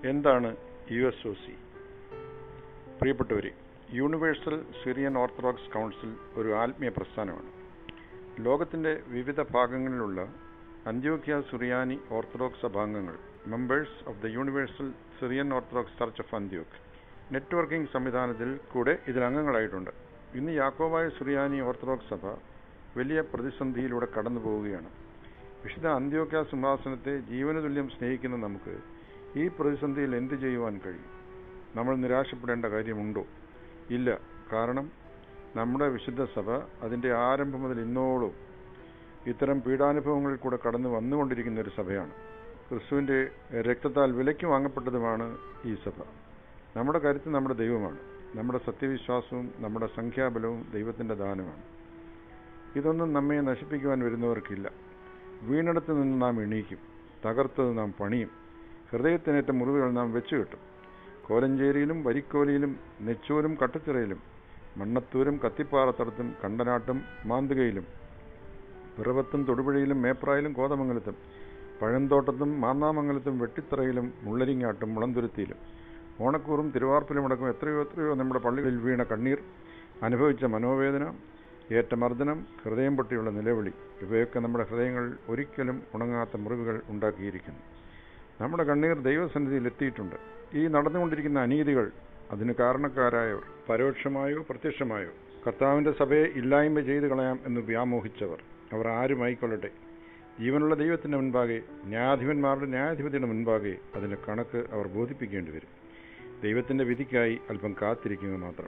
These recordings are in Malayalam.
എന്താണ് യു എസ് ഒ സി പ്രിയപ്പെട്ടവരെ യൂണിവേഴ്സൽ സിറിയൻ ഓർത്തഡോക്സ് കൗൺസിൽ ഒരു ആത്മീയ പ്രസ്ഥാനമാണ് ലോകത്തിന്റെ വിവിധ ഭാഗങ്ങളിലുള്ള അന്ത്യോക്യ സുറിയാനി ഓർത്തഡോക്സ് സഭാംഗങ്ങൾ members of the universal Syrian Orthodox church of Antioch networking സംവിധാനത്തിൽ കൂടെ ഇതിൽ അംഗങ്ങളായിട്ടുണ്ട് ഇന്ന് യാക്കോബായ സുറിയാനി ഓർത്തഡോക്സ് സഭ വലിയ പ്രതിസന്ധിയിലൂടെ കടന്നു പോവുകയാണ് വിശുദ്ധ അന്ത്യോക്യ സിംഹാസനത്തെ ജീവനതുല്യം സ്നേഹിക്കുന്ന നമുക്ക് ഈ പ്രതിസന്ധിയിൽ എന്ത് ചെയ്യുവാൻ കഴിയും നമ്മൾ നിരാശപ്പെടേണ്ട കാര്യമുണ്ടോ ഇല്ല കാരണം നമ്മുടെ വിശുദ്ധ സഭ അതിന്റെ ആരംഭം മുതൽ ഇന്നോളം ഇത്തരം പീഡാനുഭവങ്ങളിൽ കൂടെ കടന്നു വന്നുകൊണ്ടിരിക്കുന്ന ഒരു സഭയാണ് ക്രിസ്തുവിന്റെ രക്തത്താൽ വിലയ്ക്ക് വാങ്ങപ്പെട്ടതുമാണ് ഈ സഭ നമ്മുടെ കരുത്ത് നമ്മുടെ ദൈവമാണ് നമ്മുടെ സത്യവിശ്വാസവും നമ്മുടെ സംഖ്യാബലവും ദൈവത്തിന്റെ ദാനമാണ് ഇതൊന്നും നമ്മെ നശിപ്പിക്കുവാൻ വരുന്നവർക്കില്ല വീണിടത്ത് നിന്ന് നാം എണീക്കും തകർത്തത് നാം പണിയും ഹൃദയത്തിനേറ്റ മുറിവുകൾ നാം വെച്ചുകെട്ടും കോലഞ്ചേരിയിലും വരിക്കോലിയിലും നെച്ചൂരും കട്ടച്ചിറയിലും മണ്ണത്തൂരും കത്തിപ്പാറത്തടത്തും കണ്ടനാട്ടും മാന്തുകയിലും പിറവത്തും തൊടുപുഴയിലും മേപ്രായിലും കോതമംഗലത്തും പഴന്തോട്ടത്തും മാന്നാമംഗലത്തും വെട്ടിത്തറയിലും മുള്ളരിങ്ങാട്ടും മുളന്തുരുത്തിയിലും ഓണക്കൂറും തിരുവാർപ്പിലുമടക്കം എത്രയോ എത്രയോ നമ്മുടെ പള്ളികളിൽ വീണ കണ്ണീർ അനുഭവിച്ച മനോവേദന ഏറ്റ മർദ്ദനം ഹൃദയം പൊട്ടിയുള്ള നിലവിളി ഇവയൊക്കെ നമ്മുടെ ഹൃദയങ്ങളിൽ ഒരിക്കലും ഉണങ്ങാത്ത മുറിവുകൾ ഉണ്ടാക്കിയിരിക്കുന്നു നമ്മുടെ കണ്ണീർ ദൈവസന്നിധിയിൽ എത്തിയിട്ടുണ്ട് ഈ നടന്നുകൊണ്ടിരിക്കുന്ന അനീതികൾ അതിന് കാരണക്കാരായവർ പരോക്ഷമായോ പ്രത്യക്ഷമായോ കർത്താവിന്റെ സഭയെ ഇല്ലായ്മ ചെയ്തു കളയാം എന്ന് വ്യാമോഹിച്ചവർ അവർ ആരുമായിക്കൊള്ളട്ടെ ജീവനുള്ള ദൈവത്തിന്റെ മുൻപാകെ ന്യായാധിപന്മാരുടെ ന്യായാധിപതിയുടെ മുൻപാകെ അതിന്റെ കണക്ക് അവർ ബോധിപ്പിക്കേണ്ടി വരും ദൈവത്തിന്റെ വിധിക്കായി അല്പം കാത്തിരിക്കുക മാത്രം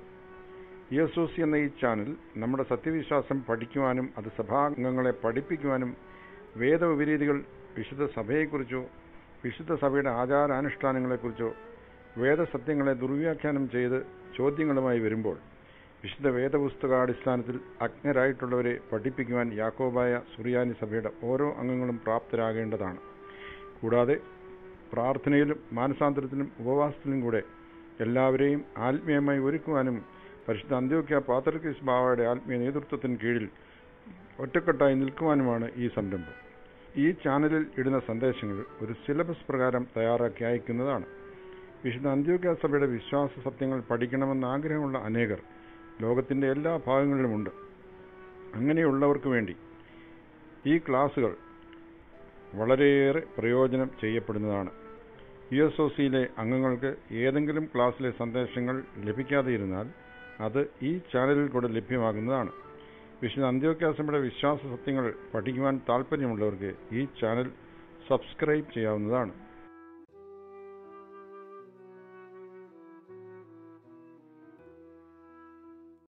ഇ എസ് ഒ സി എന്ന ഈ ചാനൽ നമ്മുടെ സത്യവിശ്വാസം പഠിക്കുവാനും അത് സഭാംഗങ്ങളെ പഠിപ്പിക്കുവാനും വേദവിപരീതികൾ വിശുദ്ധ സഭയെക്കുറിച്ചോ വിശുദ്ധ സഭയുടെ ആചാരാനുഷ്ഠാനങ്ങളെക്കുറിച്ചോ വേദസത്യങ്ങളെ ദുർവ്യാഖ്യാനം ചെയ്ത് ചോദ്യങ്ങളുമായി വരുമ്പോൾ വിശുദ്ധ വേദപുസ്തകാടിസ്ഥാനത്തിൽ അജ്ഞരായിട്ടുള്ളവരെ പഠിപ്പിക്കുവാൻ യാക്കോബായ സുറിയാനി സഭയുടെ ഓരോ അംഗങ്ങളും പ്രാപ്തരാകേണ്ടതാണ് കൂടാതെ പ്രാർത്ഥനയിലും മാനസാന്തരത്തിലും ഉപവാസത്തിലും കൂടെ എല്ലാവരെയും ആത്മീയമായി ഒരുക്കുവാനും പരിശുദ്ധ അന്ത്യോക്യ പാത്രക്കിസ് ബാവയുടെ ആത്മീയ നേതൃത്വത്തിന് കീഴിൽ ഒറ്റക്കെട്ടായി നിൽക്കുവാനുമാണ് ഈ സംരംഭം ഈ ചാനലിൽ ഇടുന്ന സന്ദേശങ്ങൾ ഒരു സിലബസ് പ്രകാരം തയ്യാറാക്കി അയക്കുന്നതാണ് വിശുദ്ധ അന്ത്യോക്യ സഭയുടെ വിശ്വാസ സത്യങ്ങൾ പഠിക്കണമെന്ന് ആഗ്രഹമുള്ള അനേകർ ലോകത്തിന്റെ എല്ലാ ഭാഗങ്ങളിലുമുണ്ട് അങ്ങനെയുള്ളവർക്ക് വേണ്ടി ഈ ക്ലാസുകൾ വളരെയേറെ പ്രയോജനം ചെയ്യപ്പെടുന്നതാണ് യു എസ് ഒ സിയിലെ അംഗങ്ങൾക്ക് ഏതെങ്കിലും ക്ലാസ്സിലെ സന്ദേശങ്ങൾ ലഭിക്കാതെ ഇരുന്നാൽ അത് ഈ ചാനലിൽ കൂടെ ലഭ്യമാകുന്നതാണ് വിശുദ്ധ അന്ത്യോക്യാസഭയുടെ വിശ്വാസ സത്യങ്ങൾ പഠിക്കുവാൻ താല്പര്യമുള്ളവർക്ക് ഈ ചാനൽ സബ്സ്ക്രൈബ് ചെയ്യാവുന്നതാണ്